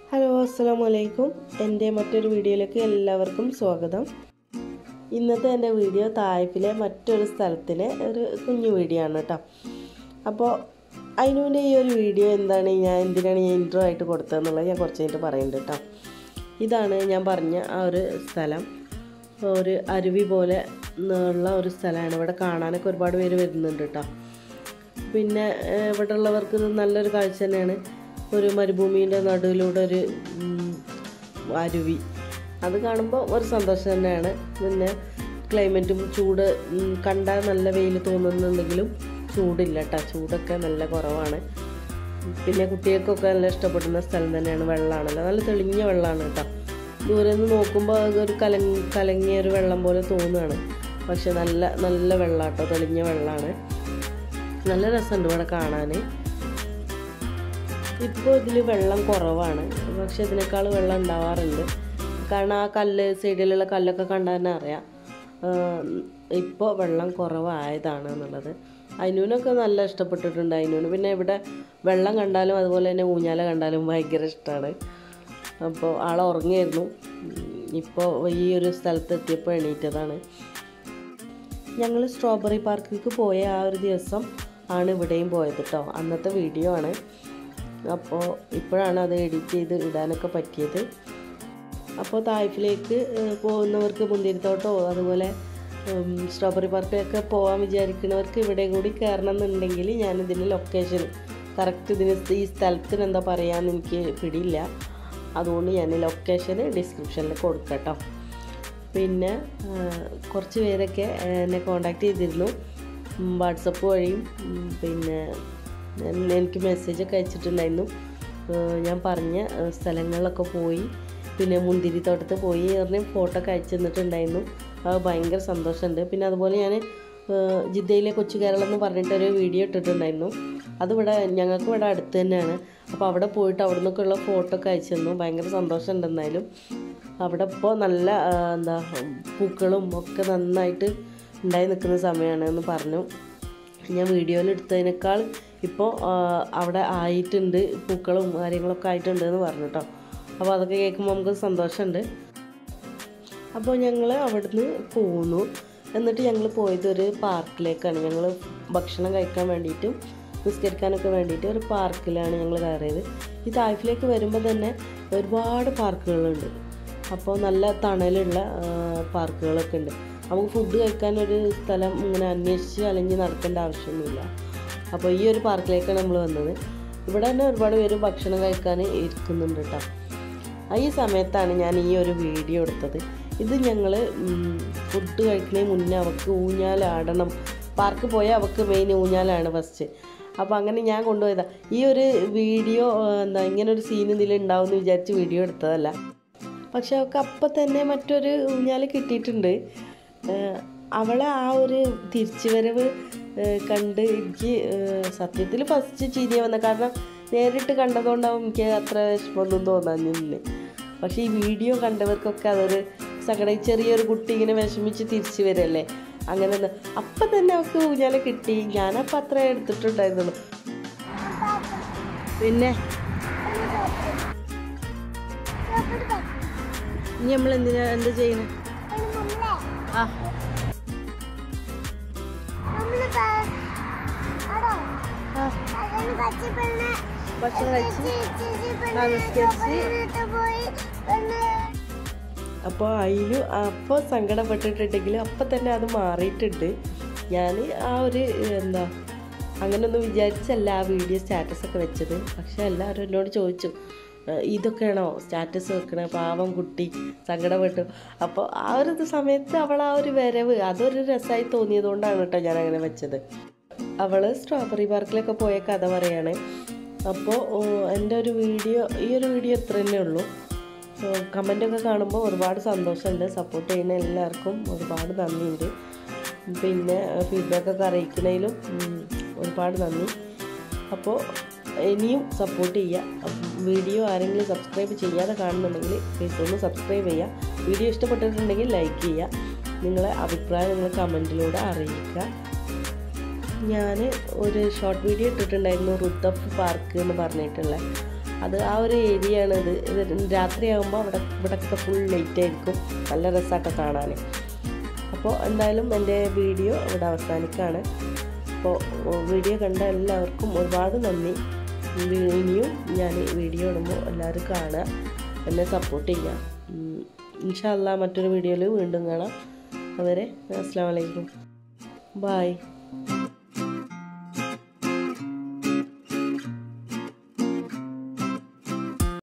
hello അസ്സാം വലൈക്കും എൻ്റെ മറ്റൊരു വീഡിയോയിലേക്ക് എല്ലാവർക്കും സ്വാഗതം ഇന്നത്തെ എൻ്റെ വീഡിയോ തായ്പിലെ മറ്റൊരു സ്ഥലത്തിലെ ഒരു കുഞ്ഞു വീഡിയോ ആണ് കേട്ടോ അപ്പോൾ അതിനുവേണ്ടി ഈ ഒരു വീഡിയോ എന്താണ് ഞാൻ എന്തിനാണ് ഞാൻ ഇൻട്രോ ആയിട്ട് കൊടുത്തതെന്നുള്ളത് ഞാൻ കുറച്ച് കഴിഞ്ഞിട്ട് പറയുന്നുണ്ട് കേട്ടോ ഇതാണ് ഞാൻ പറഞ്ഞ ആ ഒരു സ്ഥലം ഒരു അരുവി പോലെ ഉള്ള ഒരു സ്ഥലമാണ് ഇവിടെ കാണാനൊക്കെ ഒരുപാട് പേര് വരുന്നുണ്ട് കേട്ടോ പിന്നെ ഏഹ്, ഇവിടെ ഉള്ളവർക്ക് ഇത് നല്ലൊരു കാഴ്ച തന്നെയാണ് ഒരു മരുഭൂമിൻ്റെ നടുവിലൂടെ ഒരു ഉം, അരുവി അത് കാണുമ്പോൾ ഒരു സന്തോഷം തന്നെയാണ് പിന്നെ ക്ലൈമറ്റും ചൂട് ഉം, കണ്ടാൽ നല്ല വെയിൽ തോന്നുന്നുണ്ടെങ്കിലും ചൂടില്ല കേട്ടോ ചൂടൊക്കെ നല്ല കുറവാണ് പിന്നെ കുട്ടികൾക്കൊക്കെ നല്ല ഇഷ്ടപ്പെടുന്ന സ്ഥലം തന്നെയാണ് വെള്ളമാണല്ലോ നല്ല തെളിഞ്ഞ വെള്ളമാണ് കേട്ടോ ദൂരെ നിന്ന് നോക്കുമ്പോൾ അതൊരു കലങ്ങി കലങ്ങിയ ഒരു വെള്ളം പോലെ തോന്നുകയാണ് പക്ഷെ നല്ല നല്ല വെള്ളം കേട്ടോ തെളിഞ്ഞ വെള്ളമാണ് നല്ല രസമുണ്ട് ഇവിടെ കാണാൻ ഇപ്പോൾ ഇതിൽ വെള്ളം കുറവാണ് പക്ഷെ ഇതിനേക്കാൾ വെള്ളം ഉണ്ടാവാറുണ്ട് കാരണം ആ കല്ല് സൈഡിലുള്ള കല്ലൊക്കെ കണ്ടാൽ തന്നെ അറിയാം ഇപ്പോൾ വെള്ളം കുറവായതാണ് എന്നുള്ളത് അതിനൂനൊക്കെ നല്ല ഇഷ്ടപ്പെട്ടിട്ടുണ്ട് അതിനൂന് പിന്നെ ഇവിടെ വെള്ളം കണ്ടാലും അതുപോലെ തന്നെ ഊഞ്ഞാല കണ്ടാലും ഭയങ്കര ഇഷ്ടമാണ് അപ്പോൾ ആൾ ഉറങ്ങിയായിരുന്നു ഇപ്പോൾ ഈ ഒരു സ്ഥലത്ത് എത്തിയപ്പോൾ എണീറ്റതാണ് ഞങ്ങൾ സ്ട്രോബെറി പാർക്കിലേക്ക് പോയ ആ ഒരു ദിവസം ആണ് ഇവിടെയും പോയത് കേട്ടോ അന്നത്തെ വീഡിയോ ആണ് അപ്പോൾ ഇപ്പോഴാണ് അത് എഡിറ്റ് ചെയ്ത് ഇടാനൊക്കെ പറ്റിയത് അപ്പോൾ തായ്ഫിലേക്ക് ഏഹ്, പോകുന്നവർക്ക് മുന്തിരിത്തോട്ടോ അതുപോലെ ഉം, സ്ട്രോബെറി പാർക്കിലൊക്കെ പോകാൻ വിചാരിക്കുന്നവർക്ക് ഇവിടെ കൂടി കയറണം എന്നുണ്ടെങ്കിൽ ഞാനിതിന് ലൊക്കേഷൻ കറക്റ്റ് ഇതിന് ഈ സ്ഥലത്തിന് എന്താ പറയാന്ന് എനിക്ക് പിടിയില്ല അതുകൊണ്ട് ഞാൻ ലൊക്കേഷൻ ഡിസ്ക്രിപ്ഷനിൽ കൊടുക്കാം കേട്ടോ പിന്നെ ആ, കുറച്ച് പേരൊക്കെ എന്നെ കോണ്ടാക്ട് ചെയ്തിരുന്നു വാട്സപ്പ് വഴിയും ഉം, പിന്നെ എൻ- എനിക്ക് മെസ്സേജൊക്കെ അയച്ചിട്ടുണ്ടായിരുന്നു ആ, ഞാൻ പറഞ്ഞ ആ, സ്ഥലങ്ങളിലൊക്കെ പോയി പിന്നെ മുന്തിരിത്തോട്ടത്ത് പോയി പറഞ്ഞ് ഫോട്ടോ ഒക്കെ അയച്ചു തന്നിട്ടുണ്ടായിരുന്നു അത് ഭയങ്കര സന്തോഷമുണ്ട് പിന്നെ അതുപോലെ ഞാൻ ജിദ്ദയിലെ കൊച്ചു കേരളം എന്ന് പറഞ്ഞിട്ടൊരു വീഡിയോ ഇട്ടിട്ടുണ്ടായിരുന്നു അതിവിടെ ഞങ്ങൾക്ക് ഇവിടെ അടുത്ത് തന്നെയാണ് അപ്പോൾ അവിടെ പോയിട്ട് അവിടെ നിന്നൊക്കെയുള്ള ഫോട്ടോ ഒക്കെ അയച്ചു തന്നു ഭയങ്കര സന്തോഷമുണ്ട് എന്തായാലും അവിടെ ഇപ്പോൾ നല്ല ആ, എന്താ പൂക്കളും ഒക്കെ നന്നായിട്ട് ഉണ്ടായി നിൽക്കുന്ന സമയമാണ് എന്ന് പറഞ്ഞു ഞാൻ വീഡിയോയിൽ എടുത്തതിനേക്കാൾ ഇപ്പോൾ അവിടെ ആയിട്ടുണ്ട് പൂക്കളും കാര്യങ്ങളൊക്കെ ആയിട്ടുണ്ട് എന്ന് പറഞ്ഞു കേട്ടോ അപ്പോൾ അതൊക്കെ കേൾക്കുമ്പോൾ നമുക്ക് സന്തോഷമുണ്ട് അപ്പോൾ ഞങ്ങൾ അവിടുന്ന് പോന്നു എന്നിട്ട് ഞങ്ങൾ പോയത് ഒരു പാർക്കിലേക്കാണ് ഞങ്ങൾ ഭക്ഷണം കഴിക്കാൻ വേണ്ടിയിട്ടും നിസ്കരിക്കാനൊക്കെ വേണ്ടിയിട്ട് ഒരു പാർക്കിലാണ് ഞങ്ങൾ കയറിയത് ഈ തായ്ഫിലേക്ക് വരുമ്പോൾ തന്നെ ഒരുപാട് പാർക്കുകളുണ്ട് അപ്പോൾ നല്ല തണലുള്ള ആ, പാർക്കുകളൊക്കെ ഉണ്ട് നമുക്ക് ഫുഡ് കഴിക്കാൻ ഒരു സ്ഥലം ഇങ്ങനെ അന്വേഷിച്ച് അലഞ്ഞ് നടക്കേണ്ട ആവശ്യമൊന്നുമില്ല അപ്പോൾ ഈ ഒരു പാർക്കിലേക്കാണ് നമ്മൾ വന്നത് ഇവിടെ തന്നെ ഒരുപാട് പേര് ഭക്ഷണം കഴിക്കാൻ ഇരിക്കുന്നുണ്ട് കേട്ടോ ആ ഈ സമയത്താണ് ഞാൻ ഈ ഒരു വീഡിയോ എടുത്തത് ഇത് ഞങ്ങൾ ഫുഡ് കഴിക്കുന്നതിന് മുന്നേ അവൾക്ക് ഊഞ്ഞാലാടണം പാർക്ക് പോയാൽ അവൾക്ക് മെയിൻ ഊഞ്ഞാലാണ് ഫസ്റ്റ് അപ്പോൾ അങ്ങനെ ഞാൻ കൊണ്ടുപോയതാ ഈ ഒരു വീഡിയോ എന്താ ഇങ്ങനെ ഒരു സീൻ ഇതിൽ ഉണ്ടാവും എന്ന് വിചാരിച്ച് വീഡിയോ എടുത്തതല്ല പക്ഷെ അവൾക്ക് അപ്പം തന്നെ മറ്റൊരു ഊഞ്ഞാൽ കിട്ടിയിട്ടുണ്ട് ഏഹ് അവളെ ആ ഒരു തിരിച്ചുവരവ് ഏഹ് കണ്ട് എനിക്ക് സത്യത്തിൽ ഫസ്റ്റ് ചിരിയ വന്നത് കാരണം നേരിട്ട് കണ്ടതുകൊണ്ടാവും എനിക്ക് അത്ര വിഷമമൊന്നും തോന്നാഞ്ഞില്ല പക്ഷേ ഈ വീഡിയോ കണ്ടവർക്കൊക്കെ അതൊരു സങ്കടം ഈ ചെറിയൊരു കുട്ടി ഇങ്ങനെ വിഷമിച്ച് തിരിച്ചു വരല്ലേ അങ്ങനെ ഒന്ന് അപ്പം തന്നെ അവൾക്ക് ഊഞ്ഞാല കിട്ടി ഞാനപ്പം അത്ര എടുത്തിട്ടുണ്ടായിരുന്നുള്ളൂ പിന്നെ ഇനി നമ്മൾ എന്തിനാ എന്താ ചെയ്യുന്നത് ആ ആ ഭക്ഷണം കഴിച്ച് ആ, നിസ്കരിച്ച് അപ്പോൾ അതിലും അപ്പോൾ സങ്കടപ്പെട്ടിട്ടുണ്ടെങ്കിലും അപ്പം തന്നെ അത് മാറിയിട്ടുണ്ട് ഞാൻ ആ ഒരു എന്താ അങ്ങനെയൊന്നും വിചാരിച്ചല്ല ആ വീഡിയോ സ്റ്റാറ്റസ് ഒക്കെ വെച്ചത് പക്ഷെ എല്ലാവരും എന്നോട് ചോദിച്ചു "ഏഹ് ഇതൊക്കെയാണോ സ്റ്റാറ്റസ് വെക്കണേ പാവം കുട്ടി സങ്കടപ്പെട്ടു അപ്പോൾ ആ ഒരു ഇത് സമയത്ത് അവൾ ആ ഒരു വരവ് അതൊരു രസമായി തോന്നിയതുകൊണ്ടാണ് കേട്ടോ ഞാൻ അങ്ങനെ വെച്ചത് അവൾ സ്ട്രോബെറി പാർക്കിലൊക്കെ പോയ കഥ പറയാണ് അപ്പോൾ എൻ്റെ ഒരു വീഡിയോ ഈ ഒരു വീഡിയോ ഇത്ര തന്നെ ഉള്ളൂ കമൻ്റൊക്കെ കാണുമ്പോൾ ഒരുപാട് സന്തോഷമുണ്ട് സപ്പോർട്ട് ചെയ്യുന്ന എല്ലാവർക്കും ഒരുപാട് നന്ദിയുണ്ട് പിന്നെ ഫീഡ്ബാക്കൊക്കെ അറിയിക്കുന്നതിലും ഉം, ഒരുപാട് നന്ദി അപ്പോൾ ഇനിയും സപ്പോർട്ട് ചെയ്യുക വീഡിയോ ആരെങ്കിലും സബ്സ്ക്രൈബ് ചെയ്യാതെ കാണുന്നുണ്ടെങ്കിൽ പ്ലീസ് ഒന്ന് സബ്സ്ക്രൈബ് ചെയ്യുക വീഡിയോ ഇഷ്ടപ്പെട്ടിട്ടുണ്ടെങ്കിൽ ലൈക്ക് ചെയ്യുക നിങ്ങളെ അഭിപ്രായം നിങ്ങൾ കമൻറ്റിലൂടെ അറിയിക്കുക ഞാൻ ഒരു ഷോർട്ട് വീഡിയോ ഇട്ടിട്ടുണ്ടായിരുന്നു റുത്തഫ് പാർക്ക് എന്ന് പറഞ്ഞിട്ടുള്ള അത് ആ ഒരു ഏരിയ ആണ് ഇത് ഇത് രാത്രിയാകുമ്പോൾ അവിടെ ഇവിടെയൊക്കെ ഫുൾ ലൈറ്റ് ആയിരിക്കും നല്ല രസമായിട്ട് കാണാൻ അപ്പോൾ എന്തായാലും എൻ്റെ വീഡിയോ ഇവിടെ അവസാനിക്കുകയാണ് അപ്പോൾ വീഡിയോ കണ്ട എല്ലാവർക്കും ഒരുപാട് നന്ദി ഇനിയും ഞാൻ വീഡിയോ ഇടുമ്പോൾ എല്ലാവരും കാണുക എന്നെ സപ്പോർട്ട് ചെയ്യുക ഇൻഷാല്ല മറ്റൊരു വീഡിയോയിൽ വീണ്ടും കാണാം അതുവരെ അസ്സാം വലൈക്കും ബായ്